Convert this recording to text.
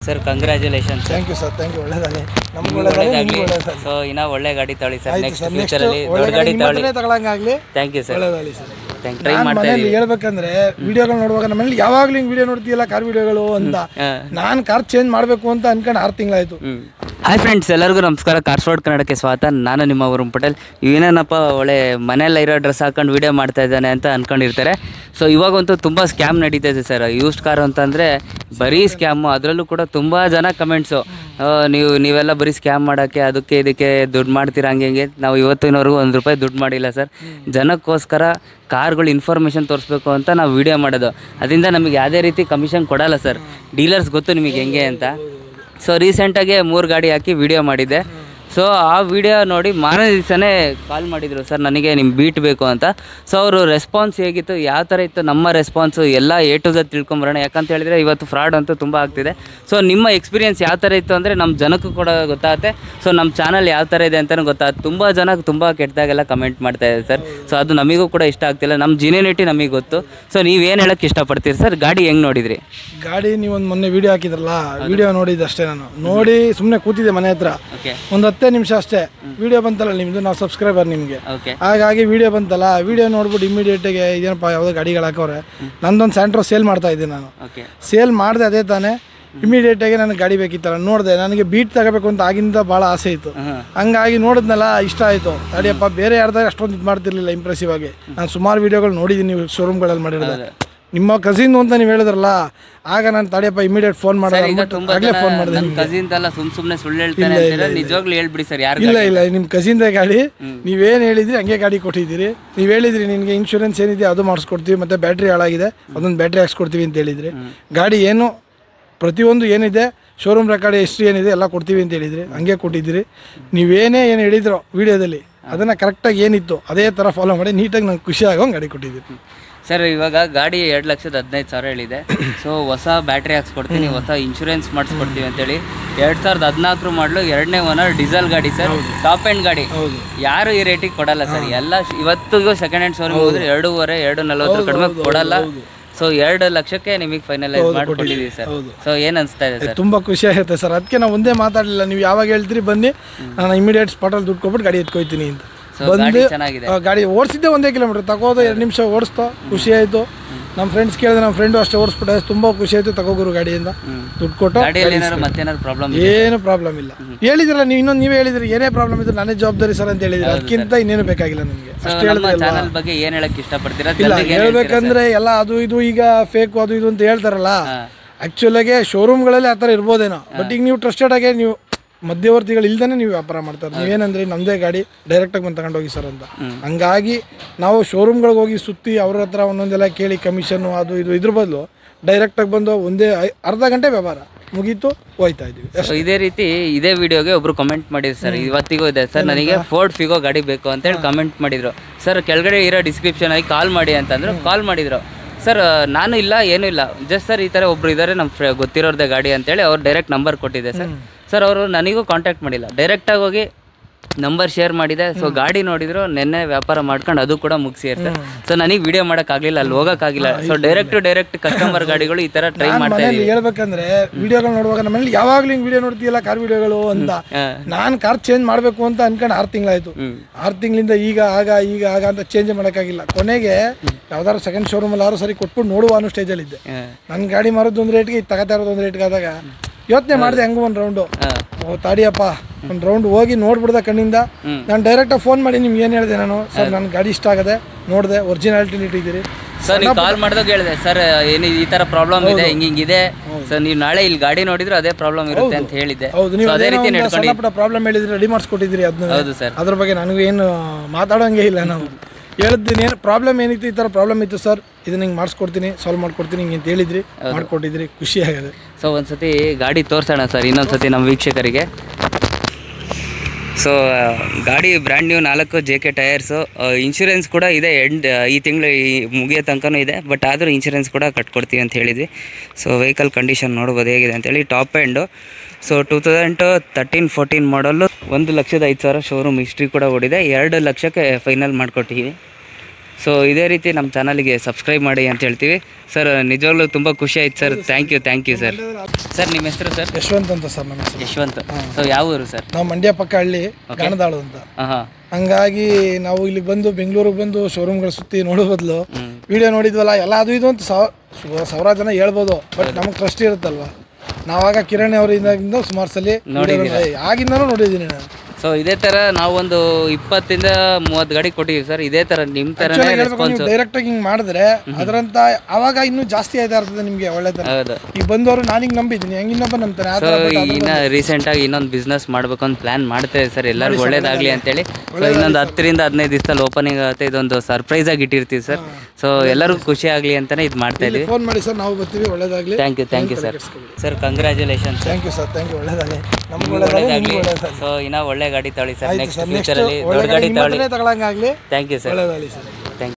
Sir congratulation thank you sir thank you ಒಳ್ಳೇದಾಗಲಿ ನಮ್ಗೆ ಒಳ್ಳೇದಾಗಲಿ ನಿಮ್ಗೆ ಒಳ್ಳೇದಾಗಲಿ ಸೊ ಇನ್ನ ಒಳ್ಳೆ ಗಾಡಿ ತಗೊಳ್ಳಿ ಸರ್ ಆಯ್ತು ನೆಕ್ಸ್ಟ್ ಸರ್ ನೆಕ್ಸ್ಟ್ ಫ್ಯೂಚರಲ್ಲಿ ಒಳ್ಳೆ ದೊಡ್ಡ ಗಾಡಿ ನಿಮ್ಮ ತಗೊಳ್ಳಿ ಹತ್ರನೇ ತಗೊಳಂಗಾಗ್ಲಿ ಥ್ಯಾಂಕ್ ಯು ಸರ್ ಒಳ್ಳೇದಾಗಲಿ ಸರ್ ಥ್ಯಾಂಕ್ ಟ್ರೈ ನಾನು ಮಾಡ್ತಾ ಮನೇಲಿ ಇದೀವಿ ಹೇಳ್ಬೇಕಂದ್ರೆ ವಿಡಿಯೋಗಳು ನೋಡುವಾಗ ನಮ್ಮ ಮನೇಲಿ ಯಾವಾಗಲೂ ಹಿಂಗೆ ವಿಡಿಯೋ ನೋಡ್ತೀಯಲ್ಲ ಕಾರ್ ವಿಡಿಯೋಗಳು ಅಂತ ಹಾಂ ನಾನು ಕಾರ್ ಚೇಂಜ್ ಮಾಡಬೇಕು ಅಂತ ಅನ್ಕೊಂಡು ಆರು ತಿಂಗಳಾಯ್ತು ಹಾಯ್ ಫ್ರೆಂಡ್ಸ್ ಎಲ್ಲರಿಗೂ ನಮಸ್ಕಾರ ಕಾರ್ಸ್ವಾಡ್ ಕನ್ನಡಕ್ಕೆ ಸ್ವಾಗತ ನಾನು ನಿಮ್ಮ ವರುಣ್ ಪಟೇಲ್ ಏನೇನಪ್ಪ ಒಳ್ಳೆ ಮನೆಯಲ್ಲ ಇರೋ ಡ್ರೆಸ್ ಹಾಕೊಂಡು ವಿಡಿಯೋ ಮಾಡ್ತಾ ಇದ್ದಾನೆ ಅಂತ ಅನ್ಕೊಂಡಿರ್ತಾರೆ ಸೊ ಇವಾಗಂತೂ ತುಂಬ ಸ್ಕ್ಯಾಮ್ ನಡೀತಾ ಇದೆ ಸರ್ ಯೂಸ್ಡ್ ಕಾರ್ ಅಂತಂದರೆ ಬರೀ ಸ್ಕ್ಯಾಮು ಅದರಲ್ಲೂ ಕೂಡ ತುಂಬ ಜನ ಕಮೆಂಟ್ಸು ನೀವು ನೀವೆಲ್ಲ ಬರೀ ಸ್ಕ್ಯಾಮ್ ಮಾಡೋಕ್ಕೆ ಅದಕ್ಕೆ ಇದಕ್ಕೆ ದುಡ್ಡು ಮಾಡ್ತೀರಾ ಹಂಗೆ ಹಿಂಗೆ ನಾವು ಇವತ್ತಿನವರೆಗೂ ಒಂದು ರೂಪಾಯಿ ದುಡ್ಡು ಮಾಡಿಲ್ಲ ಸರ್ ಜನಕ್ಕೋಸ್ಕರ ಕಾರ್ಗಳು ಇನ್ಫಾರ್ಮೇಷನ್ ತೋರಿಸ್ಬೇಕು ಅಂತ ನಾವು ವಿಡಿಯೋ ಮಾಡೋದು ಅದರಿಂದ ನಮಗೆ ಯಾವುದೇ ರೀತಿ ಕಮಿಷನ್ ಕೊಡಲ್ಲ ಸರ್ ಡೀಲರ್ಸ್ ಗೊತ್ತು ನಿಮಗೆ ಹೆಂಗೆ ಅಂತ ಸೊ ರೀಸೆಂಟಾಗಿ ಮೂರು ಗಾಡಿ ಹಾಕಿ ವಿಡಿಯೋ ಮಾಡಿದ್ದೆ ಸೊ ಆ ವಿಡಿಯೋ ನೋಡಿ ಮಾರನೇ ದಿವಸನೇ ಕಾಲ್ ಮಾಡಿದರು ಸರ್ ನನಗೆ ನಿಮ್ಮ ಬೀಟ್ ಬೇಕು ಅಂತ ಸೊ ಅವರು ರೆಸ್ಪಾನ್ಸ್ ಹೇಗಿತ್ತು ಯಾವ ಥರ ಇತ್ತು ನಮ್ಮ ರೆಸ್ಪಾನ್ಸು ಎಲ್ಲ ಎ ಟು ಝಡ್ ತಿಳ್ಕೊಂಬರೋಣ ಯಾಕಂತ ಹೇಳಿದರೆ ಇವತ್ತು ಫ್ರಾಡ್ ಅಂತೂ ತುಂಬ ಆಗ್ತಿದೆ ಸೊ ನಿಮ್ಮ ಎಕ್ಸ್ಪೀರಿಯನ್ಸ್ ಯಾವ ಥರ ಇತ್ತು ಅಂದರೆ ನಮ್ಮ ಜನಕ್ಕೂ ಕೂಡ ಗೊತ್ತಾಗುತ್ತೆ ಸೊ ನಮ್ಮ ಚಾನಲ್ ಯಾವ ಥರ ಇದೆ ಅಂತಲೂ ಗೊತ್ತಾಗುತ್ತೆ ತುಂಬ ಜನ ತುಂಬ ಕೆಟ್ಟದಾಗೆಲ್ಲ ಕಮೆಂಟ್ ಮಾಡ್ತಾ ಇದೆ ಸರ್ ಸೊ ಅದು ನಮಗೂ ಕೂಡ ಇಷ್ಟ ಆಗ್ತಿಲ್ಲ ನಮ್ಮ ಜಿನ್ಯೂನಿಟಿ ನಮಗೆ ಗೊತ್ತು ಸೊ ನೀವೇನು ಹೇಳೋಕ್ಕೆ ಇಷ್ಟಪಡ್ತೀರಿ ಸರ್ ಗಾಡಿ ಹೆಂಗೆ ನೋಡಿದ್ರಿ ಗಾಡಿ ನೀವು ಒಂದು ಮೊನ್ನೆ ವಿಡಿಯೋ ಹಾಕಿದ್ರಲ್ಲ ವಿಡಿಯೋ ನೋಡಿದ್ದೆ ಅಷ್ಟೇ ನಾನು ನೋಡಿ ಸುಮ್ಮನೆ ಕೂತಿದ್ದೆ ಮನೆ ಹತ್ರ ಓಕೆ ಒಂದು ಹತ್ತೇ ನಿಮಿಷ ಅಷ್ಟೇ ವಿಡಿಯೋ ಬಂತಲ್ಲ ನಿಮ್ಮದು ನಾವು ಸಬ್ಸ್ಕ್ರೈಬರ್ ನಿಮಗೆ ಓಕೆ ಹಾಗಾಗಿ ವಿಡಿಯೋ ಬಂತಲ್ಲ ವಿಡಿಯೋ ನೋಡ್ಬಿಟ್ಟು ಇಮಿಡಿಯೇಟಾಗಿ ಇದೇನಪ್ಪ ಯಾವುದೋ ಗಾಡಿಗಳು ಹಾಕವ್ರೆ ನಂದೊಂದು ಸ್ಯಾಂಟ್ರೋ ಸೇಲ್ ಮಾಡ್ತಾ ಇದ್ದೀನಿ ನಾನು ಓಕೆ ಸೇಲ್ ಮಾಡಿದೆ ಅದೇ ತಾನೇ ಇಮಿಡಿಯೇಟಾಗಿ ನನಗೆ ಗಾಡಿ ಬೇಕಿತ್ತಲ್ಲ ನೋಡಿದೆ ನನಗೆ ಬೀಟ್ ತಗೋಬೇಕು ಅಂತ ಆಗಿಂದ ಭಾಳ ಆಸೆ ಇತ್ತು ಹಾಂ ಹಂಗಾಗಿ ನೋಡಿದ್ನಲ್ಲ ಇಷ್ಟ ಆಯಿತು ತಡಿಯಪ್ಪ ಬೇರೆ ಯಾರ್ದಾಗ ಅಷ್ಟೊಂದು ಇದು ಮಾಡ್ತಿರ್ಲಿಲ್ಲ ಇಂಪ್ರೆಸಿವ್ ಆಗಿ ನಾನು ಸುಮಾರು ವಿಡಿಯೋಗಳು ನೋಡಿದ್ದೀನಿ ಶೋರೂಮ್ಗಳಲ್ಲಿ ಮಾಡಿರೋದು ನಿಮ್ಮ ಕಸಿನ್ ಅಂತ ನೀವು ಹೇಳಿದ್ರಲ್ಲ ಆಗ ನಾನು ತಡಿಯಪ್ಪ ಇಮಿಡಿಯೇಟ್ ಫೋನ್ ಮಾಡೋದು ಈಗ ತುಂಬಾ ಆಗಲೇ ಜನ ಫೋನ್ ಮಾಡಿದೆ ನನ್ನ ಕಸಿನ್ ಎಲ್ಲ ಸುಮ್ ಸುಮ್ನೆ ಸುಳ್ಳು ಹೇಳ್ತಾನೆ ಅಂತೀರ ನಿಜವಾಗ್ಲೂ ಹೇಳ್ಬಿಡಿ ಸರ್ ಯಾರು ಇಲ್ಲ ಇಲ್ಲ ನಿಮ್ಮ ಕಸಿನ್ದೇ ಗಾಡಿ ನೀವೇನು ಹೇಳಿದ್ರಿ ಹಂಗೆ ಗಾಡಿ ಕೊಟ್ಟಿದ್ದೀರಿ ನೀವು ಹೇಳಿದ್ರಿ ನಿನಗೆ ಇನ್ಶೂರೆನ್ಸ್ ಏನಿದೆ ಅದು ಮಾಡಿಸ್ಕೊಡ್ತೀವಿ ಮತ್ತು ಬ್ಯಾಟ್ರಿ ಹಾಳಾಗಿದೆ ಅದೊಂದು ಬ್ಯಾಟ್ರಿ ಹಾಕ್ಸ್ಕೊಡ್ತೀವಿ ಅಂತ ಹೇಳಿದ್ರಿ ಗಾಡಿ ಏನು ಪ್ರತಿಯೊಂದು ಏನಿದೆ ಶೋರೂಮ್ ರೆಕಾರ್ಡ್ ಹಿಸ್ಟ್ರಿ ಏನಿದೆ ಎಲ್ಲ ಕೊಡ್ತೀವಿ ಅಂತ ಹೇಳಿದ್ರಿ ಹಂಗೆ ಕೊಟ್ಟಿದ್ದೀರಿ ನೀವೇನೇ ಏನು ಹೇಳಿದ್ರೋ ವಿಡಿಯೋದಲ್ಲಿ ಅದನ್ನು ಕರೆಕ್ಟಾಗಿ ಏನಿತ್ತು ಅದೇ ಥರ ಫಾಲೋ ಮಾಡಿ ನೀಟಾಗಿ ನಂಗೆ ಖುಷಿ ಆಗೋ ಗಾಡಿ ಕೊಟ್ಟಿದ್ದೀರಿ ಸರ್ ಇವಾಗ ಗಾಡಿ ಎರಡು ಲಕ್ಷದ ಹದಿನೈದು ಸಾವಿರ ಹೇಳಿದೆ ಸೊ ಹೊಸ ಬ್ಯಾಟ್ರಿ ಹಾಕ್ಸ್ಕೊಡ್ತೀನಿ ಹೊಸ ಇನ್ಶೂರೆನ್ಸ್ ಮಾಡಿಸ್ಕೊಡ್ತೀವಿ ಅಂತೇಳಿ ಎರಡು ಸಾವಿರದ ಹದಿನಾಲ್ಕರು ಮಾಡಲು ಎರಡನೇ ಓನರ್ ಡೀಸೆಲ್ ಗಾಡಿ ಸರ್ ಟಾಪ್ ಎಂಡ್ ಗಾಡಿ ಹೌದು ಯಾರು ಈ ರೇಟಿಗೆ ಕೊಡಲ್ಲ ಸರ್ ಎಲ್ಲ ಶ್- ಇವತ್ತಿಗೂ ಸೆಕೆಂಡ್ ಹ್ಯಾಂಡ್ ಶೋರೂಮ್ ಹೋದ್ರೆ ಎರಡೂವರೆ ಎರಡು ನಲ್ವತ್ತರ ಕಡಿಮೆ ಕೊಡಲ್ಲ ಸೊ ಎರಡು ಲಕ್ಷಕ್ಕೆ ನಿಮಗೆ ಫೈನಲೈಸ್ ಮಾಡ್ಕೊಟ್ಟಿದ್ದೀವಿ ಸರ್ ಹೌದು. ಸೊ ಏನು ಅನಿಸ್ತಾ ಇದೆ ಸರ್ ತುಂಬ ಖುಷಿ ಆಗುತ್ತೆ ಸರ್ ಅದಕ್ಕೆ ನಾವು ಒಂದೇ ಮಾತಾಡಲಿಲ್ಲ ನೀವು ಯಾವಾಗ ಹೇಳ್ತೀರಿ ಬನ್ನಿ ನಾನು ಇಮಿಡಿಯೇಟ್ ಸ್ಪಾಟಲ್ಲಿ ದುಡ್ಡು ಕೊಟ್ಬಿಟ್ಟು ಗಾಡಿ ಎತ್ಕೊಯ್ತೀನಿ ಅಂತ ಸೊ ಗಾಡಿ ಚೆನ್ನಾಗಿದೆ ಆ, ಗಾಡಿ ಓಡಿಸಿದ್ದೆ ಒಂದೇ ಕಿಲೋಮೀಟರ್ ತಗೋದು ಎರಡು ನಿಮಿಷ ಓಡಿಸ್ತೋ ಖುಷಿ ಆಯಿತು ನಮ್ಮ ಫ್ರೆಂಡ್ಸ್ ಕೇಳಿದ್ರೆ ನಮ್ಮ ಫ್ರೆಂಡು ಅಷ್ಟೇ ಓಡಿಸ್ಬಿಟ್ಟೆ ತುಂಬ ಖುಷಿ ಆಯಿತು ತಗೋಗುರು ಗಾಡಿಯಿಂದ ದುಡ್ಡು ಕೊಟ್ಟು ಗಾಡಿಯಲ್ಲಿ ಏನಾದ್ರು ಮತ್ತೇನಾದ್ರು ಪ್ರಾಬ್ಲಮ್ ಏನು ಪ್ರಾಬ್ಲಮ್ ಇಲ್ಲ ಹೇಳಿದ್ರಲ್ಲ ನೀವು ಇನ್ನೊಂದು ನೀವೇ ಹೇಳಿದ್ರಿ ಏನೇ ಪ್ರಾಬ್ಲಮ್ ಇದ್ರೆ ನಾನೇ ಜವಾಬ್ದಾರಿ ಸರ್ ಅಂತ ಹೇಳಿದ್ರಿ ಅದಕ್ಕಿಂತ ಇನ್ನೇನು ಬೇಕಾಗಿಲ್ಲ ನಮಗೆ ಅಷ್ಟೇ ನಮ್ಮ ಹೇಳಿದ್ರಲ್ಲ ಚಾನಲ್ ಬಗ್ಗೆ ಏನು ಹೇಳಕ್ ಇಷ್ಟಪಡ್ತೀರಾ ಇಲ್ಲ ಜಲ್ದಿಗೆ ಏನ್ ಹೇಳ್ತೀರಾ ಹೇಳ್ಬೇಕಂದ್ರೆ ಎಲ್ಲ ಅದು ಇದು ಈಗ ಫೇಕ್ ಅದು ಇದು ಅಂತ ಹೇಳ್ತಾರಲ್ಲ ಹಾ. ಆ್ಯಕ್ಚುಲಾಗೆ ಶೋರೂಮ್ಗಳಲ್ಲಿ ಆ ಥರ ಇರ್ಬೋದೇನೋ ಬಟ್ ಈಗ ನೀವು ಟ್ರಸ್ಟೆಡ್ ಆಗಿ ನೀವು ಮಧ್ಯವರ್ತಿಗಳು ಇಲ್ದೇ ನೀವು ವ್ಯಾಪಾರ ಮಾಡ್ತಾರೆ ನೀವೇನಂದ್ರೆ ನಮ್ಮದೇ ಗಾಡಿ ಡೈರೆಕ್ಟಾಗಿ ಬಂದು ತಗೊಂಡು ಹೋಗಿ ಸರ್ ಅಂತ ಹಂಗಾಗಿ ನಾವು ಶೋರೂಮ್ಗಳಿಗೆ ಹೋಗಿ ಸುತ್ತಿ ಅವ್ರ ಹತ್ರ ಒಂದೊಂದೆಲ್ಲ ಕೇಳಿ ಕಮಿಷನ್ನು ಅದು ಇದು ಇದ್ರ ಬದಲು ಡೈರೆಕ್ಟಾಗಿ ಬಂದು ಒಂದೇ ಐ- ಅರ್ಧ ಗಂಟೆ ವ್ಯವಹಾರ ಮುಗೀತು ಹೋಯ್ತಾ ಇದ್ದೀವಿ ಸೊ ಇದೇ ರೀತಿ ಇದೇ ವಿಡಿಯೋಗೆ ಒಬ್ರು ಕಮೆಂಟ್ ಮಾಡಿದ್ರು ಸರ್ ಇವತ್ತಿಗೂ ಇದೆ ಸರ್ ನನಗೆ ಫೋರ್ಡ್ ಫಿಗೋ ಗಾಡಿ ಬೇಕು ಅಂತೇಳಿ ಕಮೆಂಟ್ ಮಾಡಿದ್ರು ಸರ್ ಕೆಳಗಡೆ ಇರೋ ಡಿಸ್ಕ್ರಿಪ್ಷನ್ ಆಗಿ ಕಾಲ್ ಮಾಡಿ ಅಂತಂದ್ರು ಕಾಲ್ ಮಾಡಿದ್ರು ಸರ್ ನಾನು ಇಲ್ಲ ಏನೂ ಇಲ್ಲ ಜಸ್ಟ್ ಸರ್ ಈ ಥರ ಒಬ್ರು ಇದ್ದಾರೆ ನಮ್ಮ ಫ್ರೆ ಗೊತ್ತಿರೋರ್ದೇ ಗಾಡಿ ಅಂತೇಳಿ ಅವ್ರು ಡೈರೆಕ್ಟ್ ನಂಬರ್ ಕೊಟ್ಟಿದೆ ಸರ್ ಸರ್ ಅವರು ನನಗೂ ಕಾಂಟ್ಯಾಕ್ಟ್ ಮಾಡಿಲ್ಲ ಡೈರೆಕ್ಟಾಗಿ ಹೋಗಿ ನಂಬರ್ ಶೇರ್ ಮಾಡಿದೆ ಸೊ ಗಾಡಿ ನೋಡಿದ್ರು ನಿನ್ನೆ ವ್ಯಾಪಾರ ಮಾಡ್ಕೊಂಡು ಅದು ಕೂಡ ಮುಗಿಸಿ ಸರ್ ಸೊ ನನಗೆ ವಿಡಿಯೋ ಮಾಡೋಕ್ಕಾಗಲಿಲ್ಲ ಅಲ್ಲಿ ಹೋಗೋಕ್ಕಾಗಿಲ್ಲ so direct to direct customer ಗಾಡಿಗಳು ಈ ಥರ ಟ್ರೈ ನಾನು ಮಾಡ್ತಾ ಮನೇಲಿ ಇದೀವಿ ಹೇಳ್ಬೇಕಂದ್ರೆ ವಿಡಿಯೋಗಳು ನೋಡುವಾಗ ನಮ್ಮ ಮನೇಲಿ ಯಾವಾಗಲೂ ಹಿಂಗೆ ವಿಡಿಯೋ ನೋಡ್ತೀಯಲ್ಲ ಕಾರ್ ವಿಡಿಯೋಗಳು ಅಂತ ಹಾ. ನಾನು ಕಾರ್ ಚೇಂಜ್ ಮಾಡಬೇಕು ಅಂತ ಅನ್ಕೊಂಡು ಆರು ತಿಂಗಳಾಯ್ತು ಹ್ಮ್. ಆರು ತಿಂಗಳಿಂದ ಈಗ ಆಗ ಈಗ ಆಗ ಅಂತ ಚೇಂಜ್ ಮಾಡೋಕ್ಕಾಗಿಲ್ಲ ಕೊನೆಗೆ ಯಾವ್ದಾದ್ರು ಸೆಕೆಂಡ್ ಶೋರೂಮಲ್ಲಿ ಯಾರು ಸರಿ ಕೊಟ್ಬಿಟ್ಟು ನೋಡುವ ಅನ್ನೋ ಸ್ಟೇಜಲ್ಲಿದ್ದೆ ಹಾಂ ನನ್ನ ಗಾಡಿ ಮಾರೋದು ಒಂದು ರೇಟ್ಗೆ ಇದು ತಗೋತಾ ಇರೋದು ಒಂದು ರೇಟ್ಗೆ ಆದಾಗ ಯೋಚನೆ ಮಾಡಿದೆ ಹೆಂಗೂ ಒಂದು ರೌಂಡು ಹಾಂ ಓ ತಾಡಿಯಪ್ಪ ಒಂದು ರೌಂಡ್ ಹೋಗಿ ನೋಡ್ಬಿಡ್ದೆ ಕಣ್ಣಿಂದ ಹ್ಮ್. ನಾನು ಡೈರೆಕ್ಟಾಗಿ ಫೋನ್ ಮಾಡಿ ನಿಮ್ಗೆ ಏನು ಹೇಳಿದೆ ನಾನು ಸರ್ ನನ್ನ ಗಾಡಿ ಇಷ್ಟ ಆಗದೆ ನೋಡಿದೆ ಒರಿಜಿನಾಲಿಟಿ ಇಟ್ಟಿದ್ದೀರಿ ಸರ್ ನೀವು ಕಾಲ್ ಮಾಡಿದಾಗ ಹೇಳಿದೆ ಸರ್ ಏನು ಈ ತರ ಪ್ರಾಬ್ಲಮ್ ಇದೆ ಹಿಂಗ್ ಹಿಂಗಿದೆ ಸರ್ ನೀವು ನಾಳೆ ಇಲ್ಲಿ ಗಾಡಿ ನೋಡಿದ್ರೆ ಅದೇ ಪ್ರಾಬ್ಲಮ್ ಇರುತ್ತೆ ಅಂತ ಹೇಳಿದ್ದೆ ಹೌದು So, ನೀವು ಅದೇ ರೀತಿ ಅದೇನೋ ಒಂದು ನಡ್ಕೊಂಡು ಸಣ್ಣ ಪುಟ್ಟ ಪ್ರಾಬ್ಲಮ್ ಹೇಳಿದ್ರೆ ರೆಡಿ ಮಾಡಿಸ್ಕೊಟ್ಟಿದ್ದೀರಿ ಅದನ್ನ ಹೌದು ಸರ್ ಅದ್ರ ಬಗ್ಗೆ ನನಗೂ ಏನು ಮಾತಾಡೋಂಗೆ ಇಲ್ಲ ನಾವು ಹೇಳಿದ್ದೀನಿ ಏನು ಪ್ರಾಬ್ಲಮ್ ಏನಿತ್ತು ಈ ಥರ ಪ್ರಾಬ್ಲಮ್ ಇತ್ತು ಸರ್ ಇದನ್ನ ಹಿಂಗೆ ಮಾಡಿಸ್ಕೊಡ್ತೀನಿ ಸಾಲ್ವ್ ಮಾಡ್ಕೊಡ್ತೀನಿ ಹಿಂಗೆ ಅಂತ ಹೇಳಿದ್ರಿ ಮಾಡ್ಕೊಟ್ಟಿದ್ರಿ ಖುಷಿ ಆಗದೆ ಸೊ ಒಂದ್ಸತಿ ಗಾಡಿ ತೋರ್ಸೋಣ ಸರ್ ಇನ್ನೊಂದ್ಸತಿ ನಮ್ಮ ವೀಕ್ಷಕರಿಗೆ ಸೊ ಗಾಡಿ ಬ್ರ್ಯಾಂಡ್ ನ್ಯೂ ನಾಲ್ಕು ಜೆ ಕೆ ಟೈರ್ಸು ಇನ್ಶೂರೆನ್ಸ್ ಕೂಡ ಇದೆ ಎಂಡ್ ಈ ತಿಂಗಳು ಮುಗಿಯೋ ತನಕನೂ ಇದೆ ಬಟ್ ಆದರೂ ಇನ್ಶೂರೆನ್ಸ್ ಕೂಡ ಕಟ್ಕೊಡ್ತೀವಿ ಅಂತ ಹೇಳಿದ್ವಿ ಸೊ ವೆಹಿಕಲ್ ಕಂಡೀಷನ್ ನೋಡ್ಬೋದು ಹೇಗಿದೆ ಅಂತೇಳಿ top end so two thousand thirteen fourteen ಮಾಡಲು ಒಂದು ಲಕ್ಷದ ಐದು ಸಾವಿರ ಶೋರೂಮ್ ಹಿಸ್ಟ್ರಿ ಕೂಡ ಓಡಿದೆ ಎರಡು ಲಕ್ಷಕ್ಕೆ ಫೈನಲ್ ಮಾಡಿಕೊಟ್ಟಿವಿ ಸೊ ಇದೇ ರೀತಿ ನಮ್ಮ ಚಾನಲ್ಗೆ ಸಬ್ಸ್ಕ್ರೈಬ್ ಮಾಡಿ ಅಂತ ಹೇಳ್ತೀವಿ ಸರ್ ನಿಜವಾಗ್ಲೂ ತುಂಬ ಖುಷಿ ಆಯ್ತು sir thank you thank you sir sir ನಿಮ್ಮ ಹೆಸರು ಸರ್ ಯಶವಂತ್ ಅಂತ ಸರ್ ನಮ್ಮ ಹೆಸರು ಯಶವಂತ್ ಸೊ ಯಾವ ಊರು ಸರ್ ನಾವು ಮಂಡ್ಯ ಪಕ್ಕ ಹಳ್ಳಿ ಗಾಣದಾಳು ಅಂತ ಹಾಂ ಹಾಂ ಹಂಗಾಗಿ ನಾವು ಇಲ್ಲಿಗೆ ಬಂದು ಬೆಂಗಳೂರಿಗೆ ಬಂದು ಶೋರೂಮ್ಗಳು ಸುತ್ತಿ ನೋಡೋ ಬದಲು ಹ್ಮ್. ವಿಡಿಯೋ ನೋಡಿದ್ವಲ್ಲ ಎಲ್ಲ ಅದು ಇದು ಅಂತ ಸಾವ ಸು- ಸಾವಿರಾರು ಜನ ಹೇಳ್ಬೋದು ಬಟ್ ನಮಗೆ ಟ್ರಸ್ಟ್ ಇರುತ್ತಲ್ವಾ ನಾವಾಗ ಕಿರಣ್ ಅವರಿಂದ ಸುಮಾರು ಸಲ ಆಗಿಂದನೂ ನೋಡಿದ್ದೀನಿ ನಾನು ಸೊ ಇದೇ ಥರ ನಾವೊಂದು ಇಪ್ಪತ್ತಿಂದ ಮೂವತ್ತು ಗಾಡಿ ಕೊಟ್ಟಿದ್ದೀವಿ ಸರ್ ಇದೇ ಥರ ನಿಮ್ಮ ಥರನೇ ರೆಸ್ಪಾನ್ಸ್ ಡೈರೆಕ್ಟ್ ಆಗಿ ಹಿಂಗ್ ಮಾಡಿದ್ರೆ ಅದರಂತ ಅವಾಗ ಇನ್ನೂ ಜಾಸ್ತಿ ಆಯ್ತಾ ಇರ್ತದೆ ನಿಮ್ಗೆ ಒಳ್ಳೆತನ ಹೌದು ಈಗ ಬಂದವರು ನಾನು ಹಿಂಗ್ ನಂಬಿದ್ದೀನಿ ಹೆಂಗ್ ಇನ್ನೊಬ್ಬ ನಂಬ್ತಾನೆ ಆ ಸೊ ಥರ but ಇನ್ನ ರೀಸೆಂಟಾಗಿ ಇನ್ನೊಂದು ಬಿಸ್ನೆಸ್ ಮಾಡ್ಬೇಕು ಅಂತ ಪ್ಲಾನ್ ಮಾಡ್ತಾ ಇದೆ ಸರ್ ಎಲ್ಲರಿಗೂ ಒಳ್ಳೇದಾಗ್ಲಿ ಅಂತೇಳಿ ಸೊ ಇನ್ನೊಂದು ಹತ್ತರಿಂದ ಹದಿನೈದು ದಿವಸದಲ್ಲಿ ಓಪನಿಂಗ್ ಆಗುತ್ತೆ ಇದೊಂದು ಸರ್ಪ್ರೈಸ್ ಆಗಿ ಇಟ್ಟಿರ್ತೀವಿ ಸರ್ ಸೊ ಎಲ್ಲರಿಗೂ ಖುಷಿ ಆಗಲಿ ಅಂತಾನೆ ಇದು ಮಾಡ್ತಾ ಇದೀವಿ ಫೋನ್ ಮಾಡಿ ಸರ್ ನಾವು ಬರ್ತೀವಿ ಒಳ್ಳೇದಾಗ್ಲಿ thank you thank you sir sir congratulation thank you sir thank you ಒಳ್ಳೇದಾಗಲಿ ನಮ್ಗೆ ಒಳ್ಳೇದಾಗಲಿ ನಿಮ್ಗೆ ಒಳ್ಳೇದಾಗಲಿ ಸೊ ಇನ್ನ ಒಳ್ಳೆ ಗಾಡಿ ತಗೊಳ್ಳಿ ಸರ್ ನೆಕ್ಸ್ಟ್ ಸರ್ ನೆಕ್ಸ್ಟ್ ಫ್ಯೂಚರಲ್ಲಿ ಒಳ್ಳೆ ದೊಡ್ಡ ಗಾಡಿ ತಗೊಳ್ಳಿ ನಿಮ್ಮತ್ರನೇ ತಗೊಳಂಗಾಗ್ಲಿ ಥ್ಯಾಂಕ್ ಯು ಸರ್ ಒಳ್ಳೇದಾಗಲಿ ಸರ್